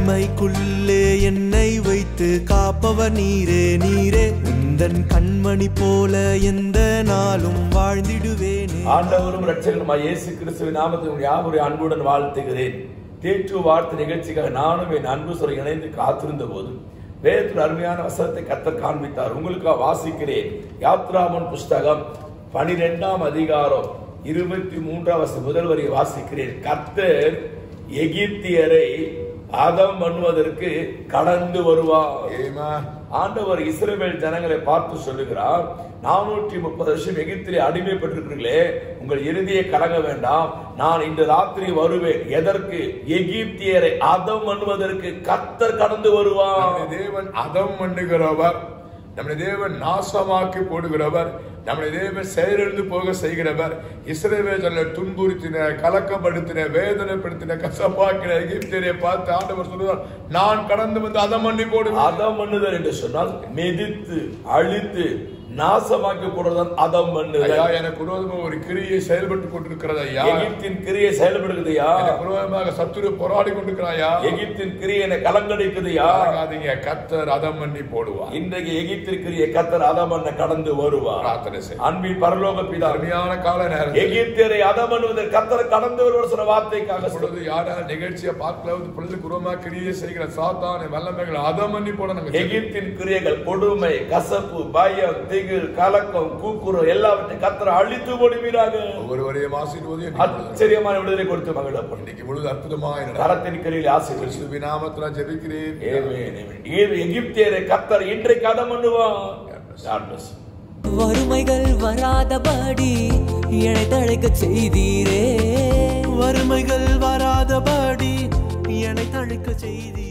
வெண்மைக்குள்ளே என்னை வைத்து காப்பவர் நீரே நீரே உந்தன் கண்மணி போல எந்த நாளும் வாழ்ந்திடுவேனே ஆண்டவரும் இரட்சகருமாய் இயேசு கிறிஸ்துவின் நாமத்தில் உங்கள் யாவரையும் அன்புடன் வாழ்த்துகிறேன் தேற்று வார்த்தை நிகழ்ச்சிக்காக நானும் என் அன்பு சொல்ல இணைந்து காத்திருந்த போது வேதத்தில் அருமையான வசனத்தை கத்தர் காண்பித்தார் உங்களுக்காக வாசிக்கிறேன் யாத்ராமன் புஸ்தகம் பனிரெண்டாம் அதிகாரம் இருபத்தி மூன்றாம் வசனம் முதல் வரியை வாசிக்கிறேன் கர்த்தர் எகிப்தியரை அதம் பண்ணுவதற்கு கடந்து வருவார் Amen. ஆண்டவர் இஸ்ரவேல் ஜனங்களை பார்த்து சொல்லுகிறார் நானூற்றி முப்பது வருஷம் எகிப்திலே அடிமைப்பட்டிருக்கிறீர்களே உங்கள் இறுதியை கலங்க வேண்டாம் நான் இன்று ராத்திரி வருவேன் எதற்கு எகிப்தியரை அதம் பண்ணுவதற்கு கத்தர் கடந்து வருவார் நம்முடைய தேவன் அதம் பண்ணுகிறவர் நம்முடைய தேவன் நாசமாக்கி போடுகிறவர் நம்முடைய தேவன் செயலிழந்து போக செய்கிறவர் இஸ்ரவேலை துன்புறுத்தின கலக்கப்படுத்தின வேதனைப்படுத்தின கசப்பாக்கின எகிப்தியரை பார்த்து ஆண்டவர் சொல்லுவார் நான் கடந்து வந்து அதம் பண்ணி போடுவேன் அதம் பண்ணுதல் என்று சொன்னால் மிதித்து அழித்து நாசமாக்கி போடுறதான் அதம் ஐயா பண்ணுதல் எனக்கு விரோதமா ஒரு கிரியை செயல்பட்டு கொண்டிருக்கிறது ஐயா எகிப்தின் கிரியை செயல்படுகிறதையா எனக்கு விரோதமாக சத்துரு போராடி கொண்டிருக்கிறாயா எகிப்தின் கிரியை என்னை கலங்கடிக்குதையா கலங்காதீங்க கத்தர் அதம் பண்ணி போடுவார் இன்றைக்கு எகிப்தின் கிரியை கத்தர் அதம் பண்ண கடந்து வருவார் பிரார்த்தனை செய் அன்பின் பரலோக பிதா அருமையான கால நேரம் எகிப்தியரை அதம் பண்ணுவதற்கு கத்தர் கடந்து வருவார் சொன்ன வார்த்தைக்காக பொழுது யாராவது நிகழ்ச்சியை பார்க்கலாவது பொழுது குருமா கிரியை செய்கிற சாத்தான வல்லமைகள் அதம் பண்ணி போட நாங்க ஜெபிக்கிறோம். எகிப்தின் கிரியைகள் கொடுமை கசப்பு பயம் திகில் கலக்கம் கூக்குரம் எல்லாவற்றையும் கத்தர் அழித்து போடுவீராக ஒவ்வொருவரையும் ஆசீர்வதியும் ஆச்சரியமான விடுதலை கொடுத்து மகிழப்படும் இன்னைக்கு பொழுது அற்புதமாய் நடக்கும். கரத்தின் கிரியில் ஆசீர்வதிச்சு கிறிஸ்துவின் நாமத்தில் ஜெபிக்கிறேன் ஆமென், ஆமென். ஏ- எகிப்தியரை கத்தர் இன்றைக்கு அதம் பண்ணுவார் God bless you. வறுமைகள் வராதபடி என்னை தழைக்க செய்தீரே வறுமைகள் வராதபடி என்னை தழுக்க செய்தி